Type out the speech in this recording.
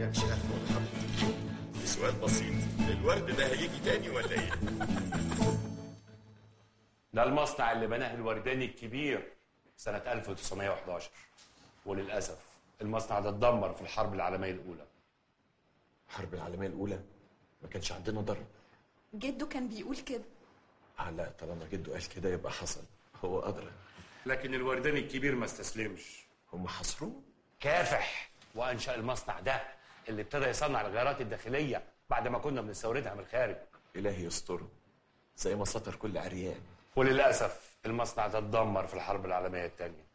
يكشف الحرب سؤال بسيط الورد ده هيجي تاني ولا ايه؟ ده المصنع اللي بناه الورداني الكبير سنة 1911 وللأسف المصنع ده اتدمر في الحرب العالمية الأولى الحرب العالميه الاولى ما كانش عندنا ضرب جده كان بيقول كده آه لا طالما جده قال كده يبقى حصل هو ادرى لكن الورداني الكبير ما استسلمش هم حصروه كافح وأنشأ المصنع ده اللي ابتدى يصنع الغيارات الداخلية بعد ما كنا بنستوردها من الخارج الهي يستره زي ما سطر كل عريان وللأسف المصنع ده اتدمر في الحرب العالمية الثانية